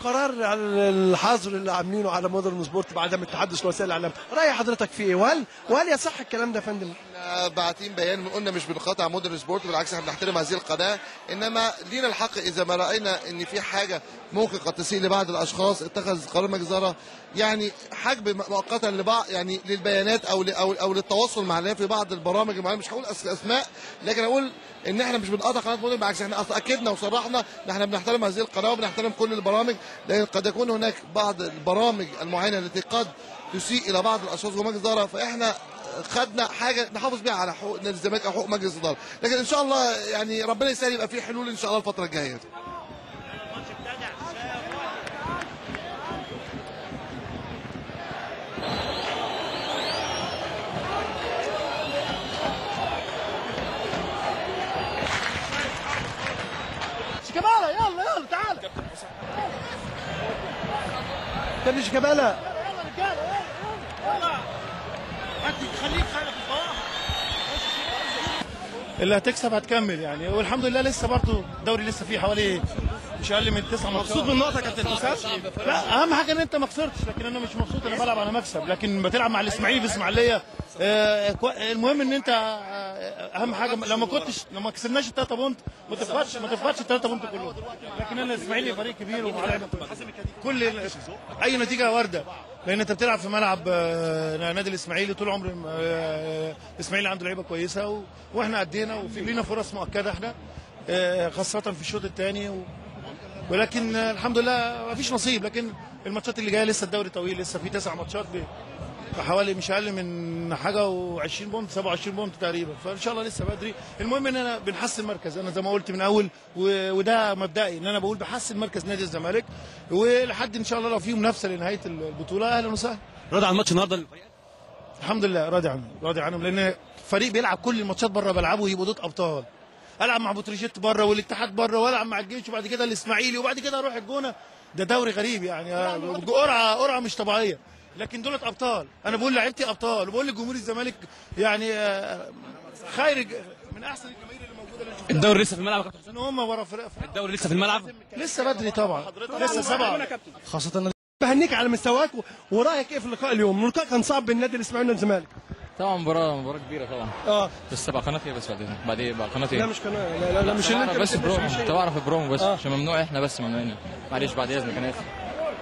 قرار على الحظر اللي عاملينه على مودرن سبورت بعدم التحدث لوسائل الاعلام راي حضرتك فيه ايه وهل وهل يصح الكلام ده يا فندم احنا باعتين بيان قلنا مش بنقاطع مودرن سبورت بالعكس احنا بنحترم هذه القناه انما لينا الحق اذا ما راينا ان في حاجه ممكن قد تسيء لبعض الاشخاص اتخذ قرار مجزره يعني حجب مؤقتا لبعض يعني للبيانات او ل- او او للتواصل مع الناس في بعض البرامج المعينه مش هقول أس- اسماء لكن اقول ان احنا مش بنقاطع قناه مودرن بالعكس احنا أصلا اكدنا وصرحنا ان احنا بنحترم هذه القناه وبنحترم كل البرامج لان قد يكون هناك بعض البرامج المعينه التي قد تسيء الى بعض الاشخاص ومجزره فاحنا خدنا حاجه نحافظ بيها على حقوق نادي الزمالك او حقوق مجلس الاداره لكن ان شاء الله يعني ربنا يسهل يبقى في حلول ان شاء الله الفتره الجايه شيكابالا يلا يلا تعال كابتن شيكابالا اللي هتكسب هتكمل يعني والحمد لله لسه برضه الدوري لسه فيه حوالي مش اقل من تسع ماتشات مبسوط بالنقطه يا كابتن حسام لا اهم حاجه ان انت ما خسرتش لكن انا مش مبسوط انا بلعب على مكسب لكن بتلعب مع الاسماعيلي في اسماعيليه آه، كو- المهم ان انت آه، اهم حاجه لو ما كنتش لو ما كسبناش الثلاثه بونت ما تفقدش ما تفقدش الثلاثه بونت كلهم لكن انا الاسماعيلي فريق كبير ومع لعيبه كل ال- اي نتيجه وارده لان انت بتلعب في ملعب آه، نادي الاسماعيلي طول عمر آه، الاسماعيلي عنده لعيبه كويسه و- واحنا ادينا وفي لينا فرص مؤكده احنا آه، خاصه في الشوط الثاني و... ولكن آه، الحمد لله ما فيش نصيب لكن الماتشات اللي جايه لسه الدوري طويل لسه في تسع ماتشات ب- بحوالي مش اقل من حاجه و20 بونت 27 بونت تقريبا فان شاء الله لسه بدري المهم ان انا بنحسن مركز انا زي ما قلت من اول و- وده مبدئي ان انا بقول بحسن مركز نادي الزمالك ولحد ان شاء الله لو في منافسه لنهايه البطوله اهلا وسهلا راضي عن الماتش النهارده الحمد لله راضي عنهم راضي عنهم لان فريق بيلعب كل الماتشات بره بلعبه يبقوا ضد ابطال العب مع بتروجيت بره والاتحاد بره والعب مع الجيش وبعد كده الاسماعيلي وبعد كده اروح الجونه ده دوري غريب يعني آه، قرعه قرعه مش طبيعيه لكن دولت ابطال انا بقول لعيبتي ابطال وبقول لجمهور الزمالك يعني آه، خير من احسن الجماهير اللي موجوده اللي نشوفها. الدوري لسه في الملعب يا كابتن حسام ان هم ورا فرق فرق. الدوري لسه في الملعب لسه بدري طبعا لسه سبعه خاصه أنا بهنيك على مستواك و- ورايك ايه في اللقاء اليوم اللقاء كان صعب بين نادي الاسماعيلي ونادي الزمالك طبعا مباراة مباراة كبيرة طبعا اه بس تبع قناة ايه بس بعدين بعدين بقى قناة لا ايه؟ مش كان لا لا, لا مش اللي انت طبعا بس بتحبش برومو مش هي. طبعا اعرف البرومو بس آه. عشان ممنوع احنا بس ممنوعين معلش بعد اذنك انا اسف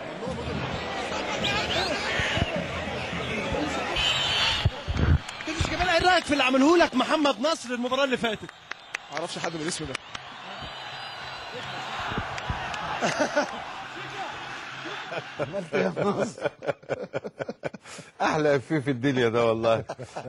كابتن شيكابالا ايه رايك في اللي عمله لك محمد نصر المباراه اللي فاتت ما اعرفش حد من الاسم ده احلى افيه في الدنيا ده والله